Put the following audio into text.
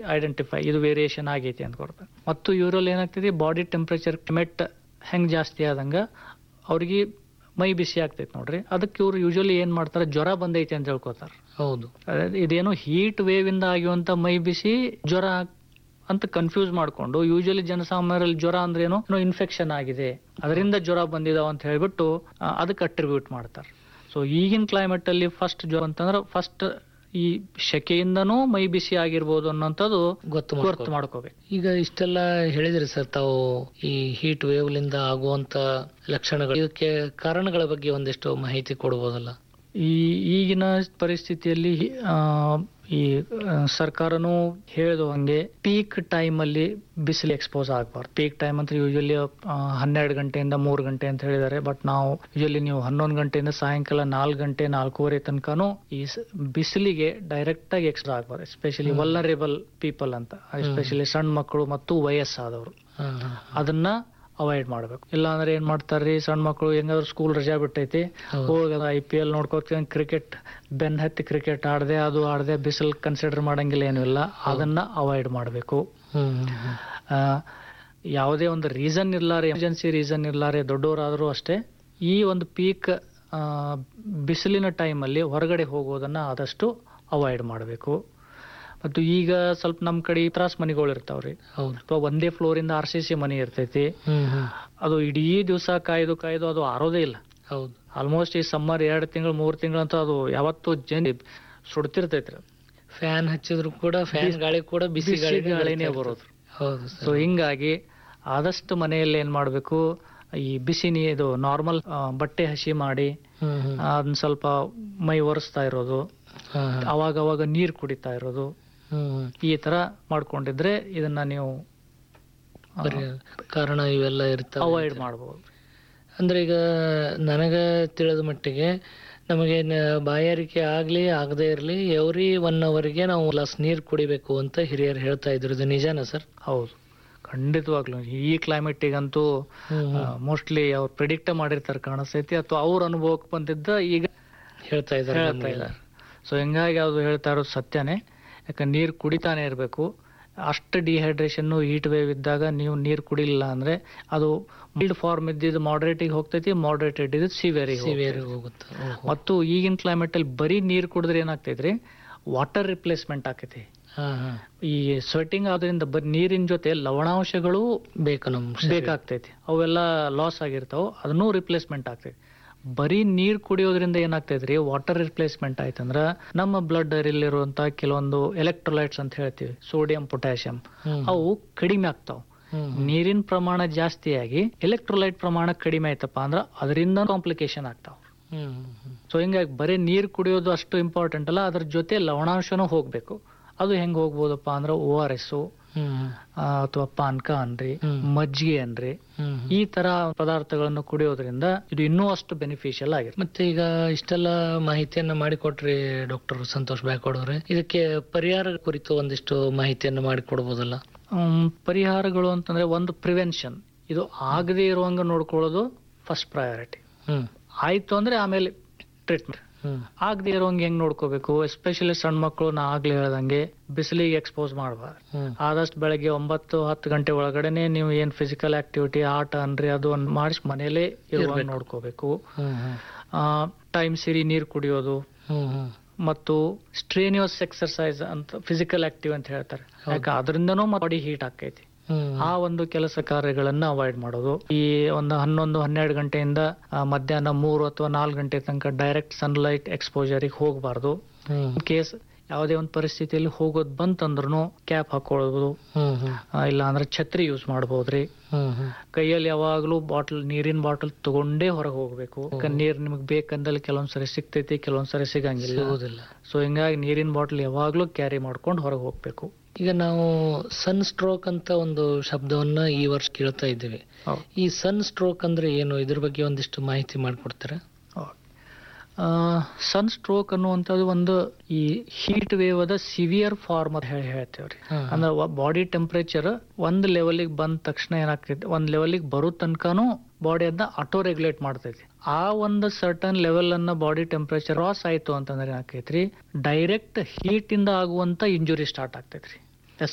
Identify ಇದು variation ಆಗೈತಿ ಅಂತ ಕೊಡ್ತಾರೆ ಮತ್ತು ಇವರಲ್ಲಿ ಏನಾಗ್ತೈತಿ ಬಾಡಿ ಟೆಂಪ್ರೇಚರ್ ಕ್ಲೈಮೇಟ್ ಹೆಂಗ್ ಜಾಸ್ತಿ ಆದಂಗ ಅವ್ರಿಗೆ ಮೈ ಬಿಸಿ ಆಗ್ತೈತಿ ನೋಡ್ರಿ ಅದಕ್ಕೆ ಇವ್ರು ಯೂಶಲಿ ಏನ್ ಮಾಡ್ತಾರೆ ಜ್ವರ ಬಂದೈತಿ ಅಂತ ಹೇಳ್ಕೊತಾರೆ ಹೌದು ಅದಾയത് ಇದೇನೋ ಹೀಟ್ ವೇವ್ ಇಂದ ಆಗಿರುವಂತ ಮೈ ಬಿಸಿ ಜ್ವರ ಅಂತ ಕನ್ಫ್ಯೂಸ್ ಮಾಡ್ಕೊಂಡು ಯೂಶಲಿ ಜನಸಾಮಾನ್ಯರಲ್ಲಿ ಜ್ವರ ಅಂದ್ರೆ ಏನೋ ಇನ್ಫೆಕ್ಷನ್ ಆಗಿದೆ ಅದರಿಂದ ಜ್ವರ ಬಂದಿದಾವ ಅಂತ ಹೇಳ್ಬಿಟ್ಟು ಆ, ಅದಕ್ಕೆ ಅಟ್ರಿಬ್ಯೂಟ್ ಮಾಡ್ತಾರೆ ಸೊ ಈಗಿನ ಕ್ಲೈಮೇಟ್ ಅಲ್ಲಿ ಫಸ್ಟ್ ಜ್ವರ ಅಂತಂದ್ರೆ ಫಸ್ಟ್ ಈ ಶೆಕೆಯಿಂದನೂ ಮೈ ಬಿಸಿ ಆಗಿರ್ಬೋದು ಅನ್ನೋಂಥದ್ದು ಗೊತ್ತು ಗೊತ್ತು ಮಾಡ್ಕೊ- ಮಾಡ್ಕೋಬೇಕು ಈಗ ಇಷ್ಟೆಲ್ಲ ಹೇಳಿದ್ರಿ ಸರ್ ತಾವು ಈ ಹೀಟ್ ವೇವ್ ಲಿಂದ ಆಗುವಂತ ಲಕ್ಷಣಗಳು ಇದಕ್ಕೆ ಕಾರಣಗಳ ಬಗ್ಗೆ ಒಂದಿಷ್ಟು ಮಾಹಿತಿ ಕೊಡ್ಬೋದಲ್ಲ ಈ ಈಗಿನ ಪರಿಸ್ಥಿತಿಯಲ್ಲಿ ಆ, ಈ ಆ, ಸರ್ಕಾರನೂ ಹೇಳಿದ ಹಂಗೆ ಪೀಕ್ ಟೈಮ್ ಅಲ್ಲಿ ಬಿಸಿಲು ಎಕ್ಸ್ಪೋಸ್ ಆಗಬಾರ್ದು ಪೀಕ್ ಟೈಮ್ ಅಂತ ಯೂಶಲಿ ಹನ್ನೆರಡು ಗಂಟೆಯಿಂದ ಮೂರು ಗಂಟೆ ಅಂತ ಹೇಳಿದ್ದಾರೆ ಬಟ್ ನಾವು ಯೂಶಲಿ ನೀವು ಹನ್ನೊಂದು ಗಂಟೆಯಿಂದ ಸಾಯಂಕಾಲ ನಾಲ್ಕು ಗಂಟೆ ನಾಲ್ಕೂವರೆ ತನಕನೂ ಈ ಸ- ಬಿಸಿಲಿಗೆ ಡೈರೆಕ್ಟ್ ಆಗಿ ಎಕ್ಸ್ಪೋಸ್ ಆಗಬಾರ್ದು ಎಸ್ಪೆಷಲಿ ವಲ್ಲರೇಬಲ್ ಪೀಪಲ್ ಅಂತ ಎಸ್ಪೆಷಲಿ ಸಣ್ಣ ಮಕ್ಕಳು ಮತ್ತು ವಯಸ್ಸಾದವರು ಹಾ, ಹಾ, ಅದನ್ನ ಅವಾಯ್ಡ್ ಮಾಡ್ಬೇಕು ಇಲ್ಲ ಅಂದ್ರೆ ಏನ್ ಮಾಡ್ತಾರ್ರಿ ಸಣ್ಣ ಮಕ್ಕಳು ಹೆಂಗಾದ್ರು ಸ್ಕೂಲ್ ರಜಾ ಬಿಟ್ಟೈತಿ ಹೌದು. ಹೋಗದ ಐ ಪಿ ಎಲ್ ನೋಡ್ಕೋತ ಕ್ರಿಕೆಟ್ ಬೆನ್ ಹತ್ತಿ ಕ್ರಿಕೆಟ್ ಆಡದೆ ಅದು ಆಡದೆ ಬಿಸಿಲ್ ಕನ್ಸಿಡರ್ ಮಾಡಂಗಿಲ್ಲ ಏನೂ ಇಲ್ಲ ಅದನ್ನ ಅವಾಯ್ಡ್ ಮಾಡಬೇಕು ಹ್ಮ್, ಹ್ಮ್, ಹ್ಮ್. ಯಾವುದೇ ಒಂದು ರೀಸನ್ ಇರ್ಲಾರೆ ಎಮರ್ಜೆನ್ಸಿ ರೀಸನ್ ಇರ್ಲಾರೆ ದೊಡ್ಡವರಾದರೂ ಅಷ್ಟೇ ಈ ಒಂದು ಪೀಕ್ ಬಿಸಿಲಿನ ಟೈಮಲ್ಲಿ ಹೊರಗಡೆ ಹೋಗೋದನ್ನ ಆದಷ್ಟು ಅವಾಯ್ಡ್ ಮಾಡಬೇಕು ಮತ್ತು ಈಗ ಸ್ವಲ್ಪ ನಮ್ಮ ಕಡೆ ತ್ರಾಸ್ ಮನೆಗಳು ಇರ್ತಾವ್ರಿ ಹೌದು ಅಥವಾ ಒಂದೇ ಫ್ಲೋರ್ ಇಂದ ಆರ್ ಸಿ ಸಿ ಮನೆ ಇರ್ತೈತಿ ಹ್ಮ್ ಹ್ಮ್ ಅದು ಇಡೀ ದಿವಸ ಕಾಯ್ದು ಕಾಯ್ದು ಅದು ಆರೋದೇ ಇಲ್ಲ ಹೌದು ಆಲ್ಮೋಸ್ಟ್ ಈ ಸಮ್ಮರ್ ಎರಡು ತಿಂಗಳು ಮೂರು ತಿಂಗಳು ಅಂತ ಅದು ಯಾವತ್ತೂ ಜನ ಸುಡ್ತಿರ್ತೈತ್ರಿ ಫ್ಯಾನ್ ಹಚ್ಚಿದ್ರು ಕೂಡ ಫ್ಯಾನ್ ಗಾಳಿ ಕೂಡ ಬಿಸಿ ಬಿಸಿ ಗಾಳಿ ಗಾಳಿನೇ ಬರೋದು ಹೌದು ಸೊ ಹಿಂಗಾಗಿ ಆದಷ್ಟು ಮನೆಯಲ್ಲಿ ಏನ್ ಮಾಡ್ಬೇಕು ಈ ಬಿಸಿ ನೀ ಇದು ನಾರ್ಮಲ್ ಬಟ್ಟೆ ಹಸಿ ಮಾಡಿ ಹ್ಮ್ ಹ್ಮ್ ಅದನ್ನ ಸ್ವಲ್ಪ ಮೈ ಒರೆಸ್ತಾ ಇರೋದು ಹಾ, ಹಾ. ಅವಾಗ ಅವಾಗ ನೀರ್ ಕುಡಿತಾ ಇರೋದು ಹ್ಮ್ ಹ್ಮ್. ಈ ತರ ಮಾಡ್ಕೊಂಡಿದ್ರೆ ಇದನ್ನ ನೀವು ಪರಿ- ಕಾರಣ ಇವೆಲ್ಲ ಇರ್ತಾವೆ ಅವಾಯ್ಡ್ ಮಾಡಬಹುದು ಅಂದ್ರೆ ಈಗ ನನಗ ತಿಳಿದ ಮಟ್ಟಿಗೆ ನಮಗೆ ನ- ಬಾಯಾರಿಕೆ ಆಗ್ಲಿ ಆಗದೆ ಇರ್ಲಿ ಎವ್ರಿ ಒನ್ ಅವರ್ಗೆ ನಾವು ಗ್ಲಾಸ್ ನೀರ್ ಕುಡಿಬೇಕು ಅಂತ ಹಿರಿಯರು ಹೇಳ್ತಾ ಇದ್ರು ಇದು ನಿಜಾನ ಸರ್ ಹೌದು ಖಂಡಿತವಾಗ್ಲೂ ಈ ಕ್ಲೈಮೇಟಿಗಂತೂ ಮೋಸ್ಟ್ಲಿ ಅವ್ರು ಪ್ರಿಡಿಕ್ಟ್ ಮಾಡಿರ್ತಾರೆ ಕಾಣಿಸ್ತೈತಿ ಅಥವಾ ಅವ್ರ ಅನುಭವಕ್ಕೆ ಬಂದಿದ್ದ ಈಗ ಹೇಳ್ತಾ ಇದ್ದಾರೆ ಹೇಳ್ತಾ ನಮ್ಗೆಲ್ಲ. ಇದ್ದಾರೆ ಸೊ ಹಿಂಗಾಗಿ ಅದು ಹೇಳ್ತಾ ಇರೋದು ಸತ್ಯನೇ ಯಾಕಂದ್ರೆ ನೀರು ಕುಡಿತಾನೆ ಇರಬೇಕು ಅಷ್ಟು ಡಿಹೈಡ್ರೇಷನ್ ಹೀಟ್ ವೇವ್ ಇದ್ದಾಗ ನೀವು ನೀರು ಕುಡಿಲಿಲ್ಲ ಅಂದ್ರೆ ಅದು ಬಿಲ್ಡ್ ಫಾರ್ಮ್ ಇದ್ದಿದ್ದು ಮಾಡ್ರೇಟಿಗೆ ಹೋಗ್ತೈತಿ ಮಾಡ್ರೇಟೆಡ್ ಇದ್ದು ಸಿವಿಯರಿಗೆ ಸಿವಿಯರ್ ಹೋಗುತ್ತೆ ಓಹೋ. ಮತ್ತು ಈಗಿನ ಕ್ಲೈಮೇಟ್ ಅಲ್ಲಿ ಬರೀ ನೀರು ಕುಡಿದ್ರೆ ಏನಾಗ್ತೈತ್ರಿ ವಾಟರ್ ರಿಪ್ಲೇಸ್ಮೆಂಟ್ ಆಕೈತಿ ಹಾ ಹಾ ಈ ಸ್ವೆಟಿಂಗ್ ಆದ್ರಿಂದ ಬರೀ ನೀರಿನ ಜೊತೆ ಲವಣಾಂಶಗಳು ಬೇಕು ನಮ್ ಶರೀರ. ಬೇಕಾಗ್ತೈತಿ ಅವೆಲ್ಲ ಲಾಸ್ ಆಗಿರ್ತಾವ ಅದನ್ನೂ ರಿಪ್ಲೇಸ್ಮೆಂಟ್ ಆಗ್ತೈತಿ ಬರೀ ನೀರ್ ಕುಡಿಯೋದ್ರಿಂದ ಏನಾಗ್ತೈತ್ರಿ ವಾಟರ್ ರಿಪ್ಲೇಸ್ಮೆಂಟ್ ಆಯ್ತಂದ್ರ ನಮ್ಮ ಬ್ಲಡ್ ಇರುವಂತ ಕೆಲವೊಂದು ಎಲೆಕ್ಟ್ರೋಲೈಟ್ಸ್ ಅಂತ ಹೇಳ್ತೀವಿ ಸೋಡಿಯಂ ಪೊಟ್ಯಾಷಿಯಂ ಹ್ಮ್. ಅವು ಕಡಿಮೆ ಆಗ್ತಾವ ಹ್ಮ್. ನೀರಿನ ಪ್ರಮಾಣ ಜಾಸ್ತಿಯಾಗಿ ಎಲೆಕ್ಟ್ರೋಲೈಟ್ ಪ್ರಮಾಣ ಕಡಿಮೆ ಆಯ್ತಪ್ಪ ಅಂದ್ರ ಅದರಿಂದ ಕಾಂಪ್ಲಿಕೇಶನ್ ಆಗ್ತಾವ ಹ್ಮ್ ಹ್ಮ್ ಸೊ ಹಿಂಗಾಗಿ ಬರೀ ನೀರ್ ಕುಡಿಯೋದು ಅಷ್ಟು ಇಂಪಾರ್ಟೆಂಟ್ ಅಲ್ಲ ಅದ್ರ ಜೊತೆ ಲವಣಾಂಶನೂ ಹೋಗ್ಬೇಕು ಅದು ಹೆಂಗ್ ಹೋಗ್ಬೋದಪ್ಪ ಅಂದ್ರ ಓ ಆರ್ ಎಸ್ ಹ್ಮ್ ಅಥವಾ ಪಾನ್ಕ ಅನ್ರಿ ಹ್ಮ್. ಮಜ್ಜಿಗೆ ಅನ್ರಿ ಹ್ಮ್ ಈ ತರ ಪದಾರ್ಥಗಳನ್ನು ಕುಡಿಯೋದ್ರಿಂದ ಇದು ಇನ್ನೂ ಅಷ್ಟು ಬೆನಿಫಿಷಿಯಲ್ ಆಗಿರುತ್ತೆ ಮತ್ತೆ ಈಗ ಇಷ್ಟೆಲ್ಲ ಮಾಹಿತಿಯನ್ನ ಮಾಡಿಕೊಟ್ರಿ ಡಾಕ್ಟರ್ ಸಂತೋಷ್ ಬ್ಯಾಕೋಡ್ ಅವ್ರೆ ಇದಕ್ಕೆ ಪರಿಹಾರ ಕುರಿತು ಒಂದಿಷ್ಟು ಮಾಹಿತಿಯನ್ನ ಮಾಡಿಕೊಡ್ಬೋದಲ್ಲ ಹ್ಮ್, ಪರಿಹಾರಗಳು ಅಂತಂದ್ರೆ ಒಂದು ಪ್ರಿವೆನ್ಷನ್ ಇದು ಆಗದೇ ಇರುವಂಗ ನೋಡ್ಕೊಳ್ಳೋದು ಫಸ್ಟ್ ಪ್ರಯಾರಿಟಿ ಹ್ಮ್ ಆಯ್ತು ಅಂದ್ರೆ ಆಮೇಲೆ ಟ್ರೀಟ್ಮೆಂಟ್ ಹ್ಮ್ ಆಗದೆ ಇರೋಂಗೆ ಹೆಂಗ್ ನೋಡ್ಕೋಬೇಕು ಎಸ್ಪೆಷಲಿ ಸಣ್ಣ ಮಕ್ಕಳು ನಾ ಆಗ್ಲೇ ಹೇಳ್ದಂಗೆ ಬಿಸಿಲಿಗೆ ಎಕ್ಸ್ಪೋಸ್ ಮಾಡಬಾರ್ದು ಹ್ಮ್ ಆದಷ್ಟು ಬೆಳಗ್ಗೆ ಒಂಬತ್ತು ಹತ್ತು ಗಂಟೆ ಒಳಗಡೆನೆ ನೀವು ಏನ್ ಫಿಸಿಕಲ್ ಆಕ್ಟಿವಿಟಿ ಆಟ ಅನ್ರಿ ಅದು ಒಂದು ಮಾಡಿಸಿ ಮನೇಲೆ ಇರುವಂಗ ಇರ್ಬೇಕು. ನೋಡ್ಕೋಬೇಕು ಹ್ಮ್ ಹ್ಮ್ ಟೈಮ್ ಸಿರಿ ನೀರು ಕುಡಿಯೋದು ಹ್ಮ್ ಹ್ಮ್ ಮತ್ತು ಸ್ಟ್ರೇನಿಯಸ್ ಎಕ್ಸರ್ಸೈಸ್ ಅಂತ ಫಿಸಿಕಲ್ ಆಕ್ಟಿವ್ ಅಂತ ಹೇಳ್ತಾರೆ ಹೌದು. ಯಾಕೆ ಅದರಿಂದನೂ ಬಾಡಿ ಹೀಟ್ ಆಕೈತಿ ಹ್ಮ್ ಆ ಒಂದು ಕೆಲಸ ಕಾರ್ಯಗಳನ್ನ ಅವಾಯ್ಡ್ ಮಾಡೋದು ಈ ಒಂದು ಹನ್ನೊಂದು ಹನ್ನೆರಡು ಗಂಟೆಯಿಂದ ಆ, ಮಧ್ಯಾಹ್ನ ಮೂರು ಅಥವಾ ನಾಲ್ಕು ಗಂಟೆ ತನಕ ಡೈರೆಕ್ಟ್ ಸನ್ಲೈಟ್ ಎಕ್ಸ್ಪೋಜರಿಗೆ ಹೋಗಬಾರ್ದು ಹ್ಮ್ ಕೇಸ್ ಯಾವುದೇ ಒಂದು ಪರಿಸ್ಥಿತಿಯಲ್ಲಿ ಹೋಗೋದು ಬಂತಂದ್ರೂ ಕ್ಯಾಪ್ ಹಾಕೊಳ್ಳೋದು ಹ್ಮ್ ಹ್ಮ್ ಆ, ಇಲ್ಲ ಅಂದ್ರೆ ಛತ್ರಿ ಯೂಸ್ ಮಾಡಬಹುದ್ರಿ ಹ್ಮ್ ಹ್ಮ್ ಕೈಯಲ್ಲಿ ಯಾವಾಗಲೂ ಬಾಟಲ್ ನೀರಿನ ಬಾಟಲ್ ತಗೊಂಡೇ ಹೊರಗೆ ಹೋಗ್ಬೇಕು ಯಾಕಂದ್ರೆ ನೀರ್ ನಿಮಗೆ ಬೇಕಂದಲ್ಲಿ ಕೆಲವೊಂದ್ಸರಿ ಸಿಗ್ತೈತಿ ಕೆಲವೊಂದ್ಸರಿ ಸಿಗಂಗಿಲ್ಲ ಸಿಗುವುದಿಲ್ಲ ಸೊ ಹಿಂಗಾಗಿ ನೀರಿನ ಬಾಟಲ್ ಯಾವಾಗ್ಲೂ ಕ್ಯಾರಿ ಮಾಡ್ಕೊಂಡು ಹೊರಗೆ ಹೋಗ್ಬೇಕು ಈಗ ನಾವು ಸನ್ ಸ್ಟ್ರೋಕ್ ಅಂತ ಒಂದು ಶಬ್ದವನ್ನ ಈ ವರ್ಷ ಕೇಳ್ತಾ ಇದ್ದೀವಿ ಈ ಸನ್ ಸ್ಟ್ರೋಕ್ ಅಂದ್ರೆ ಏನು ಇದ್ರ ಬಗ್ಗೆ ಒಂದಿಷ್ಟು ಮಾಹಿತಿ ಮಾಡಿಕೊಡ್ತೀರಾ ಸನ್ ಸ್ಟ್ರೋಕ್ ಅನ್ನುವಂಥದ್ದು ಒಂದು ಈ ಹೀಟ್ ವೇವ್ ಅದ ಸಿವಿಯರ್ ಫಾರ್ಮ್ ಅಂತ ಹೇಳಿ ಹೇಳ್ತೇವ್ರಿ ಹಾ. ಅಂದ್ರೆ ಬಾಡಿ ಟೆಂಪರೇಚರ್ ಒಂದ್ ಲೆವೆಲಿಗೆ ಬಂದ ತಕ್ಷಣ ಏನಾಗ್ತೈತಿ ಒಂದ್ ಲೆವೆಲಿಗೆ ಬರೋ ತನಕನೂ ಬಾಡಿ ಅದನ್ನ ಆಟೋ ರೆಗ್ಯುಲೇಟ್ ಮಾಡ್ತೈತಿ ಆ ಒಂದು ಸರ್ಟನ್ ಲೆವೆಲ್ ಅನ್ನ ಬಾಡಿ ಟೆಂಪರೇಚರ್ ರಾಸ್ ಆಯ್ತು ಅಂತಂದ್ರೆ ಏನಾಕೈತ್ರಿ ಡೈರೆಕ್ಟ್ ಹೀಟ್ ಇಂದ ಆಗುವಂತ ಇಂಜುರಿ ಸ್ಟಾರ್ಟ್ ಆಗ್ತೈತ್ರಿ